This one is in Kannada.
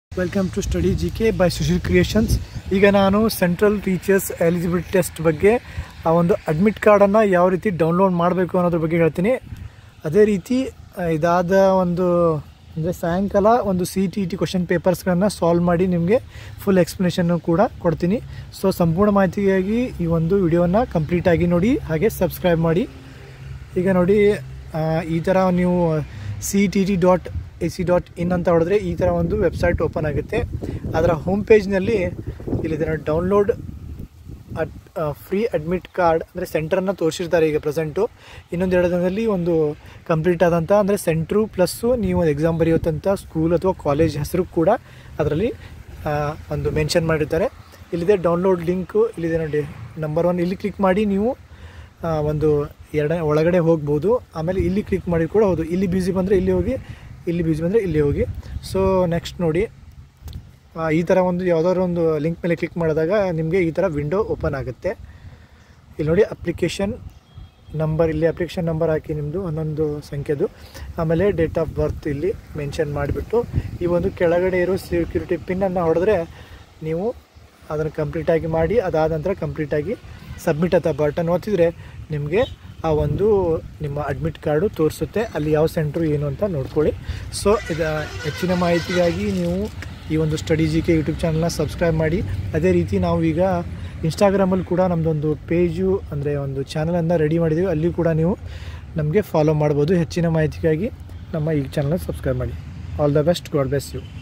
welcome to study G K by Sushil creations ಈಗ ನಾನು ಸೆಂಟ್ರಲ್ ಟೀಚರ್ಸ್ ಎಲಿಜಿಬಿಲಿಟಿ ಟೆಸ್ಟ್ ಬಗ್ಗೆ ಆ ಒಂದು ಅಡ್ಮಿಟ್ ಕಾರ್ಡನ್ನು ಯಾವ ರೀತಿ ಡೌನ್ಲೋಡ್ ಮಾಡಬೇಕು ಅನ್ನೋದ್ರ ಬಗ್ಗೆ ಹೇಳ್ತೀನಿ ಅದೇ ರೀತಿ ಆ, ಇದಾದ ಒಂದು ಅಂದರೆ ಸಾಯಂಕಾಲ ಒಂದು ಸಿ ಟಿ ಟಿ ಕ್ವಶನ್ ಪೇಪರ್ಸ್ಗಳನ್ನು ಸಾಲ್ವ್ ಮಾಡಿ ನಿಮಗೆ ಫುಲ್ ಎಕ್ಸ್ಪ್ಲನೇಷನ್ನು ಕೂಡ ಕೊಡ್ತೀನಿ ಸೊ ಸಂಪೂರ್ಣ ಮಾಹಿತಿಗಾಗಿ ಈ ಒಂದು ವಿಡಿಯೋನ ಕಂಪ್ಲೀಟಾಗಿ ನೋಡಿ ಹಾಗೆ ಸಬ್ಸ್ಕ್ರೈಬ್ ಮಾಡಿ ಈಗ ನೋಡಿ ಆ, ಈ ಥರ ನೀವು C T T dot A C dot in ಅಂತ ಹೊಡೆದ್ರೆ ಈ ಥರ ಒಂದು ವೆಬ್ಸೈಟ್ ಓಪನ್ ಆಗುತ್ತೆ ಅದರ ಹೋಮ್ ಪೇಜ್ನಲ್ಲಿ ಇಲ್ಲಿದೆ download ad free admit card ಅಂದರೆ ಸೆಂಟ್ರನ್ನು ತೋರಿಸಿರ್ತಾರೆ ಈಗ ಪ್ರೆಸೆಂಟು ಇನ್ನೊಂದು ಎರಡು ದಿನದಲ್ಲಿ ಒಂದು ಕಂಪ್ಲೀಟ್ ಆದಂಥ ಅಂದರೆ ಸೆಂಟ್ರು ಪ್ಲಸ್ಸು ನೀವು ಒಂದು ಎಕ್ಸಾಮ್ ಬರೆಯುವಂಥ ಸ್ಕೂಲ್ ಅಥವಾ ಕಾಲೇಜ್ ಹೆಸರು ಕೂಡ ಅದರಲ್ಲಿ ಆ, ಒಂದು ಮೆನ್ಷನ್ ಮಾಡಿರ್ತಾರೆ ಇಲ್ಲಿದೆ ಡೌನ್ಲೋಡ್ ಲಿಂಕು ಇಲ್ಲಿದೆ ನೋಡಿ ನಂಬರ್ ಒನ್ ಇಲ್ಲಿ ಕ್ಲಿಕ್ ಮಾಡಿ ನೀವು ಆ, ಒಂದು ಎರಡ ಒಳಗಡೆ ಹೋಗ್ಬೋದು ಆಮೇಲೆ ಇಲ್ಲಿ ಕ್ಲಿಕ್ ಮಾಡಿ ಕೂಡ ಹೌದು ಇಲ್ಲಿ ಬ್ಯುಸಿ ಬಂದರೆ ಇಲ್ಲಿ ಹೋಗಿ ಇಲ್ಲಿ ಬ್ಯುಸಿ ಬಂದರೆ ಇಲ್ಲಿ ಹೋಗಿ ಸೊ ನೆಕ್ಸ್ಟ್ ನೋಡಿ ಆ, ಈ ಥರ ಒಂದು ಯಾವುದಾದ್ರು ಒಂದು ಲಿಂಕ್ ಮೇಲೆ ಕ್ಲಿಕ್ ಮಾಡಿದಾಗ ನಿಮಗೆ ಈ ಥರ ವಿಂಡೋ ಓಪನ್ ಆಗುತ್ತೆ ಇಲ್ಲಿ ನೋಡಿ ಅಪ್ಲಿಕೇಶನ್ ನಂಬರ್ ಇಲ್ಲಿ ಅಪ್ಲಿಕೇಶನ್ ನಂಬರ್ ಹಾಕಿ ನಿಮ್ಮದು ಒಂದೊಂದು ಸಂಖ್ಯೆದು ಆಮೇಲೆ ಡೇಟ್ ಆಫ್ ಬರ್ತ್ ಇಲ್ಲಿ ಮೆನ್ಷನ್ ಮಾಡಿಬಿಟ್ಟು ಈ ಒಂದು ಕೆಳಗಡೆ ಇರೋ ಸೆಕ್ಯೂರಿಟಿ ಪಿನ್ನನ್ನು ಹೊಡೆದ್ರೆ ನೀವು ಅದನ್ನು ಕಂಪ್ಲೀಟಾಗಿ ಮಾಡಿ ಅದಾದ ನಂತರ ಕಂಪ್ಲೀಟಾಗಿ ಸಬ್ಮಿಟ್ ಅಂತ ಬಟನ್ ಒತ್ತಿದ್ರೆ ನಿಮಗೆ ಆ ಒಂದು ನಿಮ್ಮ ಅಡ್ಮಿಟ್ ಕಾರ್ಡು ತೋರಿಸುತ್ತೆ ಅಲ್ಲಿ ಯಾವ ಸೆಂಟ್ರು ಏನು ಅಂತ ನೋಡ್ಕೊಳ್ಳಿ ಸೊ ಇದು ಹೆಚ್ಚಿನ ಮಾಹಿತಿಗಾಗಿ ನೀವು ಈ ಒಂದು ಸ್ಟಡಿ ಜಿ ಕೆ ಯೂಟ್ಯೂಬ್ ಚಾನಲ್ನ ಸಬ್ಸ್ಕ್ರೈಬ್ ಮಾಡಿ ಅದೇ ರೀತಿ ನಾವು ಈಗ ಇನ್ಸ್ಟಾಗ್ರಾಮಲ್ಲಿ ಕೂಡ ನಮ್ಮದೊಂದು ಪೇಜು ಅಂದರೆ ಒಂದು ಚಾನಲನ್ನು ರೆಡಿ ಮಾಡಿದ್ದೀವಿ ಅಲ್ಲಿ ಕೂಡ ನೀವು ನಮಗೆ ಫಾಲೋ ಮಾಡ್ಬೋದು ಹೆಚ್ಚಿನ ಮಾಹಿತಿಗಾಗಿ ನಮ್ಮ ಈ ಚಾನಲ್ನ ಸಬ್ಸ್ಕ್ರೈಬ್ ಮಾಡಿ all the best God bless you